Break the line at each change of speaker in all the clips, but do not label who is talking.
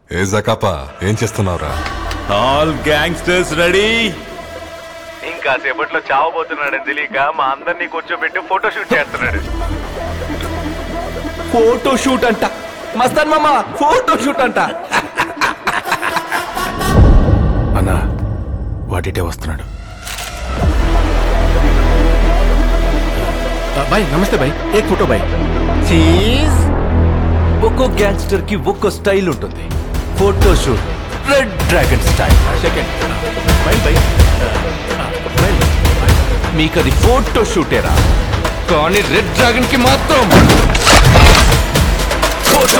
ఏ జకాపా ఏం చేస్తున్నావురా
all gangsters ready
ఇంకా సేపట్లో చావబోతున్నాడని తెలియక మా అందరినీ కూర్చోబెట్టి ఫోటో షూట్ చేస్తున్నాడు
ఫోటో షూట్ అంట మస్తాన్ మామ ఫోటో షూట్ అంట
అన్నా వాటిటే వస్తున్నాడు
బాయ్ నమస్తే బాయ్ ఏక్ ఫోటో బాయ్ చీజ్ ఒక్కో గ్యాంగ్స్టర్ కి ఒక్కో స్టైల్ ఉంటుంది photo shoot red dragon style second bye bye మీకు అది ఫోటో షూటేరా కానీ రెడ్ డ్రాగన్ కి మాత్రం ఫోటో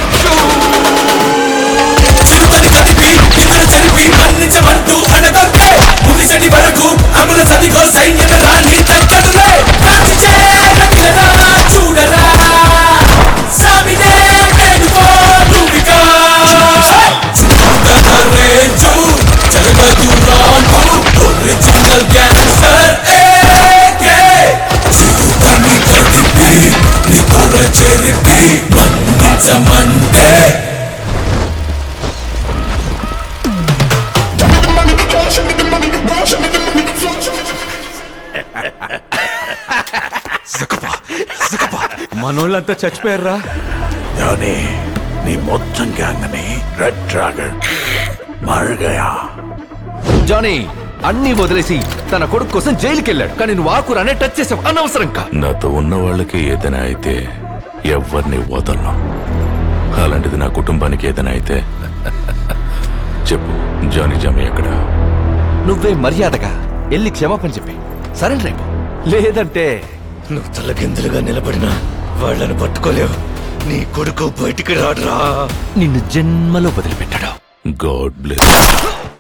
చిరుతని కదిపి ఇతర చెరిపి మన్నించమంటూ అడగొట్టే ముగిసటి వరకు అమల చదిగో సైన్యన రాణి తగ్గదులే కాల్చి చేరకిలరా చూడరా సామినే వేడుకో నువ్విగా చుట్టూ రేంజు జరగదు రాను ఒరిజినల్ గ్యాంగ్స్టర్ ఏకే చిరుతని కదిపి ఇతర చెరిపి మన్నించమంటే
మనోళ్ళంతా చచ్చిపోయారా
ధోని నీ మొత్తం గ్యాంగ్ ని రెడ్ డ్రాగన్ మరుగయా
జానీ అన్ని వదిలేసి తన కొడుకు కోసం జైలుకి వెళ్ళాడు కానీ నువ్వు ఆకురానే టచ్ చేసావు అనవసరంగా
నాతో ఉన్న వాళ్ళకి ఏదైనా అయితే ఎవరిని వదలను అలాంటిది నా కుటుంబానికి ఏదైనా అయితే చెప్పు జానీ జామి ఎక్కడ
నువ్వే మర్యాదగా వెళ్ళి క్షమాపణ చెప్పి సరే రేపు లేదంటే
నువ్వు తలకిందులుగా నిలబడినా వాళ్ళని పట్టుకోలేవు నీ కొడుకు బయటికి రాడురా
నిన్ను జన్మలో వదిలిపెట్టాడు
గాడ్ బ్లెస్